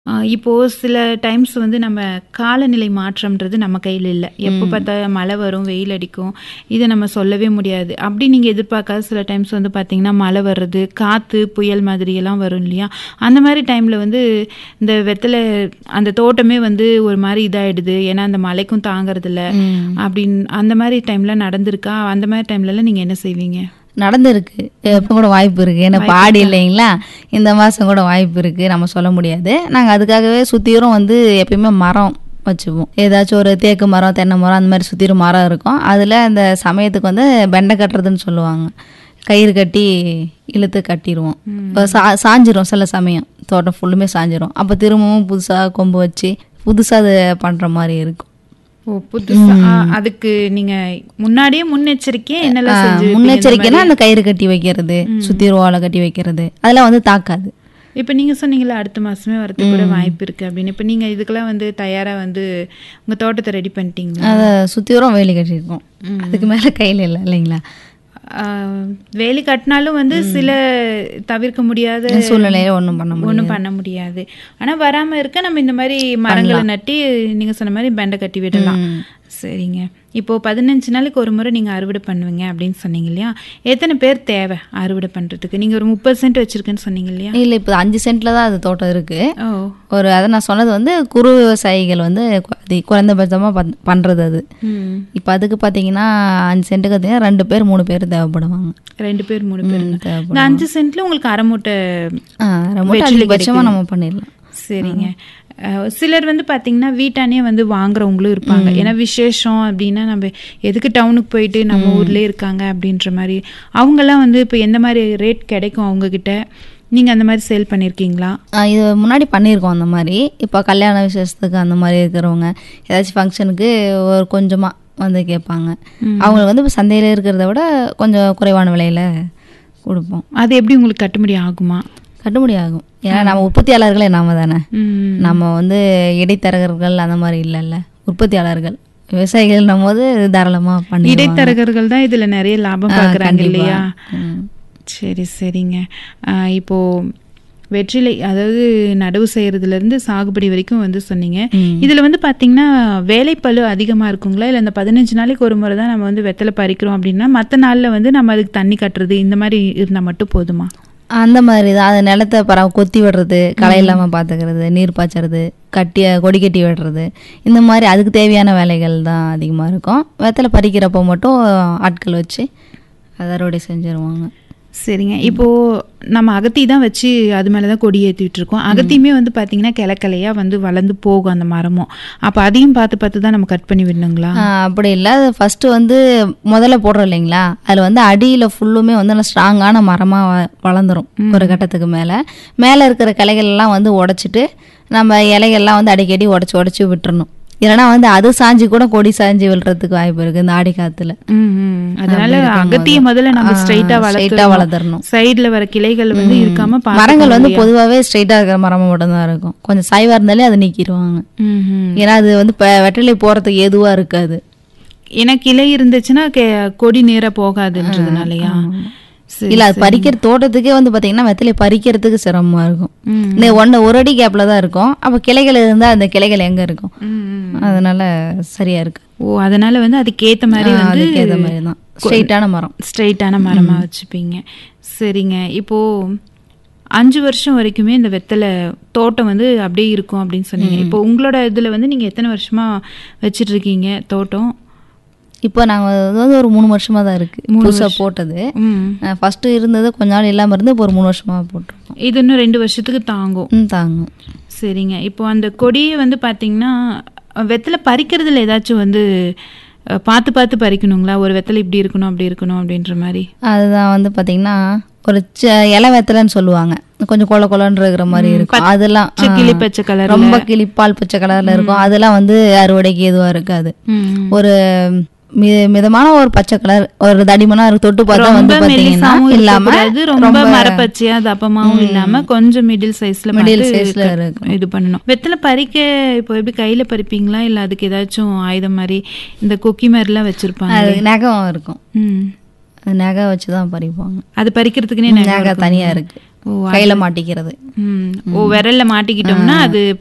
ஆ, இப்போ சில டைம்ஸ் வந்து நம்ம காலநிலை மாற்றம்ன்றது நம்ம கையில் இல்லை எப்போ பார்த்தா மழை வரும் வெயில் அடிக்கும் இதை நம்ம சொல்லவே முடியாது அப்படி நீங்கள் எதிர்பார்க்காத சில டைம்ஸ் வந்து பார்த்தீங்கன்னா மழை வர்றது காற்று புயல் மாதிரி எல்லாம் வரும் இல்லையா அந்த மாதிரி டைமில் வந்து இந்த வெத்தலை அந்த தோட்டமே வந்து ஒரு மாதிரி இதாயிடுது ஏன்னா அந்த மழைக்கும் தாங்கறதில்ல அப்படின்னு அந்த மாதிரி டைம்ல நடந்திருக்கா அந்த மாதிரி டைம்லலாம் நீங்கள் என்ன செய்வீங்க நடந்திருக்கு இப்போ கூட வாய்ப்பு இருக்கு ஏன்னா பாடி இல்லைங்களா இந்த மாதம் கூட வாய்ப்பு இருக்கு நம்ம சொல்ல முடியாது நாங்கள் அதுக்காகவே சுற்றிரும் வந்து எப்பயுமே மரம் வச்சுப்போம் ஏதாச்சும் ஒரு தேக்கு மரம் தென்னை மரம் அந்த மாதிரி சுற்றிரும் மரம் இருக்கும் அதில் அந்த சமயத்துக்கு வந்து பெண்டை கட்டுறதுன்னு சொல்லுவாங்க கயிறு கட்டி இழுத்து கட்டிடுவோம் இப்போ சா சாஞ்சிரும் சில சமயம் தோட்டம் ஃபுல்லுமே சாஞ்சிரும் அப்போ திரும்பவும் புதுசாக கொம்பு வச்சு புதுசாக அது பண்ணுற மாதிரி இருக்கும் ஓ புதுசா ஆ, அதுக்கு நீங்க முன்னாடியே முன்னெச்சரிக்கையா என்னெல்லாம் செஞ்சு வைப்பீங்க? முன்னெச்சரிக்கைனா அந்த கயிறு கட்டி வைக்கிறது சுற்றிருவாலை கட்டி வைக்கிறது அதெல்லாம் வந்து தாக்காது இப்ப நீங்க சொன்னீங்கல்ல அடுத்த மாசமே வரதுக்கு கூட வாய்ப்பு இருக்கு அப்படின்னு இப்ப நீங்க இதுக்கெல்லாம் வந்து தயாரா வந்து உங்க தோட்டத்தை ரெடி பண்ணிட்டீங்களா அதை சுற்றி வரும் வேலி கட்டியிருக்கோம் அதுக்கு மேலே கையில் இல்லை இல்லைங்களா ஆ, வேலி கட்டினாலும் வந்து சில தவிர்க்க முடியாத சூழ்நிலையில ஒன்றும் பண்ண முடியும் ஒன்றும் பண்ண முடியாது ஆனா வராம இருக்க நம்ம இந்த மாதிரி மரங்களை நட்டி நீங்க சொன்ன மாதிரி பெண்டை கட்டி விடலாம் சரிங்க இப்போ பதினஞ்சு நாளைக்கு ஒரு முறை நீங்க அறுவடை பண்ணுவீங்க அப்படின்னு சொன்னீங்க இல்லையா எத்தனை பேர் தேவை அறுவடை பண்றதுக்கு நீங்க ஒரு முப்பது சென்ட் வச்சிருக்கேன்னு சொன்னீங்க இல்லையா இல்லை இப்போ அஞ்சு சென்ட்டில் தான் அது தோட்டம் இருக்குது ஓ ஒரு அதை நான் சொன்னது வந்து குறு விவசாயிகள் வந்து கு- அது குறைந்தபட்சமாக பண் பண்ணுறது அது ம் இப்போ அதுக்கு பார்த்தீங்கன்னா அஞ்சு சென்ட்டுக்கு பார்த்தீங்கன்னா ரெண்டு பேர் மூணு பேர் தேவைப்படுவாங்க ரெண்டு பேர் மூணு பேர் ம், தேவைப்படும் இந்த அஞ்சு சென்ட்ல உங்களுக்கு அரை மூட்டை ஆ ரொம்ப வெற்றிலை அதிகபட்சமாக நம்ம பண்ணிடலாம் சரிங்க அஹ், சிலர் வந்து பாத்தீங்கன்னா வீட்டானே வந்து வாங்குறவங்களும் இருப்பாங்க ஏன்னா விசேஷம் அப்படின்னா நம்ம எதுக்கு டவுனுக்கு போயிட்டு நம்ம ஊர்லயே இருக்காங்க அப்படின்ற மாதிரி அவங்கெல்லாம் வந்து இப்போ எந்த மாதிரி ரேட் கிடைக்கும் அவங்க கிட்ட நீங்க அந்த மாதிரி சேல் பண்ணிருக்கீங்களா ஆ, இது முன்னாடி பண்ணியிருக்கோம் அந்த மாதிரி இப்போ கல்யாண விசேஷத்துக்கு அந்த மாதிரி இருக்கிறவங்க ஏதாச்சும் ஃபங்க்ஷனுக்கு ஒரு கொஞ்சமாக வந்து கேட்பாங்க அவங்களுக்கு வந்து இப்போ சந்தையில் இருக்கிறத விட கொஞ்சம் குறைவான விலையில் கொடுப்போம் அது எப்படி உங்களுக்கு கட்டுப்படி ஆகுமா கட்டுப்படி ஆகும் ஏன்னா நம்ம உற்பத்தியாளர்களே நாம தானே ம் நம்ம வந்து இடைத்தரகர்கள் அந்த மாதிரி இல்லைல்ல உற்பத்தியாளர்கள் விவசாயிகள் நம்ம போது தாராளமாக பண்ணி இடைத்தரகர்கள் தான் இதுல நிறைய லாபம் ஆ, பாக்குறாங்க கண்டிப்பா. இல்லையா ம். சரி சரிங்க ஆ, இப்போ வெற்றிலை அதாவது நடவு செய்யறதுல இருந்து சாகுபடி வரைக்கும் வந்து சொன்னீங்க ம். இதுல வந்து பாத்தீங்கன்னா வேலைப்பளு அதிகமா இருக்குங்களா இல்ல இந்த பதினஞ்சு நாளைக்கு ஒரு முறை தான் நம்ம வந்து வெத்தலை பறிக்கிறோம் அப்படின்னா மத்த நாள்ல வந்து நம்ம அதுக்கு தண்ணி கட்டுறது இந்த மாதிரி இருந்தா மட்டும் போதுமா அந்த மாதிரி தான் அது நிலத்தை பரவ கொத்தி விடுறது களை இல்லாமல் பார்த்துக்கிறது நீர் பாய்ச்சறது கட்டி கொடி கட்டி விடுறது இந்த மாதிரி அதுக்கு தேவையான வேலைகள் தான் அதிகமாக இருக்கும் வெத்தலை பறிக்கிறப்போ மட்டும் ஆட்கள் வச்சு அதை அறுவடை செஞ்சுருவாங்க சரிங்க இப்போ நம்ம அகத்தி தான் வச்சு அது மேலே தான் கொடி ஏற்றிட்டு இருக்கோம் அகத்தியுமே வந்து பார்த்தீங்கன்னா கிளக்கலையா வந்து வளர்ந்து போகும் அந்த மரமும் அப்போ அதையும் பார்த்து பார்த்து தான் நம்ம கட் பண்ணி விடணுங்களா ஆ, அப்படி இல்லை அது ஃபஸ்ட்டு வந்து முதல்ல போடுறோம் இல்லைங்களா அதில் வந்து அடியில் ஃபுல்லுமே வந்து நல்லா ஸ்ட்ராங்கான மரமாக வளர்ந்துரும் ஒரு கட்டத்துக்கு மேலே மேலே இருக்கிற கிளைகள் எல்லாம் வந்து உடைச்சிட்டு நம்ம இலைகள்லாம் வந்து அடிக்கடி உடச்சி உடச்சி விட்டுறணும் இல்லைன்னா வந்து அது சாஞ்சி கூட கொடி சாஞ்சி விழுறதுக்கு வாய்ப்பு இருக்குது இந்த ஆடி காற்றுல ம், ம். அதனால அகத்திய முதல்ல நம்ம ஸ்ட்ரைட்டா ஸ்ட்ரைட்டாக வளர்த்து வளர்த்துறணும் சைடுல வர கிளைகள் வந்து இருக்காம பார்த்துக்கணும் மரங்கள் வந்து இல்லையா? பொதுவாகவே ஸ்ட்ரைட்டாக இருக்கிற மரமாக மட்டும்தான் இருக்கும் கொஞ்சம் சாய்வாக இருந்தாலே அதை நீக்கிடுவாங்க ம், ம். ஏன்னா அது வந்து இப்போ வெற்றிலை போகிறதுக்கு ஏதுவாக இருக்காது ஏன்னா கிளை இருந்துச்சுன்னா கே- கொடி நேரா போகாதுன்றதுனாலயா சரி இல்லை அது பறிக்கிற தோட்டத்துக்கே வந்து பார்த்தீங்கன்னா வெற்றிலை பறிக்கிறதுக்கு சிரமமாக இருக்கும் ம், இந்த ஒன்று ஒரு அடி கேப்பில் தான் இருக்கும் அப்போ கிளைகள் இருந்தால் அந்த கிளைகள் எங்கே இருக்கும் ம், ம். அதனால சரியா இருக்கு ஓ அதனால வந்து அதுக்கேத்த மாதிரி வந்து அதுக்கு ஏற்ற மாதிரி தான் ஸ்ட்ரைட்டான மரம் ஸ்ட்ரைட்டான மரமா வச்சுப்பீங்க சரிங்க இப்போ அஞ்சு வருஷம் வரைக்குமே இந்த வெத்தலை தோட்டம் வந்து அப்படியே இருக்கும் அப்படின்னு சொன்னீங்க இப்போ உங்களோட இதுல வந்து நீங்க எத்தனை வருஷமா வச்சிட்டு இருக்கீங்க தோட்டம் இப்போ நாங்கள் வந்து ஒரு மூணு வருஷமாக தான் இருக்கு புதுசாக போட்டது ம் ஃபஸ்ட்டு இருந்தது கொஞ்ச நாள் இல்லாமல் இருந்து இப்போ ஒரு மூணு வருஷமாக போட்டிருக்கோம் இது இன்னும் ரெண்டு வருஷத்துக்கு தாங்கும் ம் தாங்கும் சரிங்க இப்போ அந்த கொடியை வந்து பார்த்தீங்கன்னா வெத்தலை பறிக்கிறதுல ஏதாச்சும் வந்து அஹ், பார்த்து பார்த்து பறிக்கணுங்களா ஒரு வெத்தலை இப்படி இருக்கணும் அப்படி இருக்கணும் அப்படின்ற மாதிரி அதுதான் வந்து பார்த்தீங்கன்னா ஒரு ச- இலை வெத்தலைன்னு சொல்லுவாங்க கொஞ்சம் கொல கொலன்னு இருக்கிற மாதிரி இருக்கும் அதெல்லாம் பச்சை ஆ, கிளி பச்சை கலர் ரொம்ப கிளிப்பால் பச்சை கலரில் இருக்கும் அதெல்லாம் வந்து அறுவடைக்கு எதுவாக இருக்காது ஒரு மி- மிதமான ஒரு பச்சை கலர் ஒரு தடிமனா இருக்கு தொட்டு பார்த்தா வந்து ரொம்ப பாத்தீங்கன்னா மெலிசாவும் இல்லாம இருக்கக்கூடாது ரொம்ப மரப்பச்சையா தப்பமாவும் இல்லாம கொஞ்சம் மிடில் சைஸ்ல மிடில் பார்த்து சைஸ்ல க- இருக்கும் இது பண்ணணும் வெத்தலை பறிக்க இப்போ எப்படி கையில பறிப்பீங்களா இல்ல அதுக்கு ஏதாச்சும் ஆயுதம் மாதிரி இந்த கொக்கி மாதிரி எல்லாம் வச்சிருப்பாங்க அது நகம் இருக்கும் ம். அது நகை வச்சு தான் பறிப்பாங்க அது பறிக்கிறதுக்குனே நகை நகை தனியா இருக்கு கையில மாட்டிக்கிறது ம் ஓ விரல்ல மாட்டிக்கிட்டோம்னா அது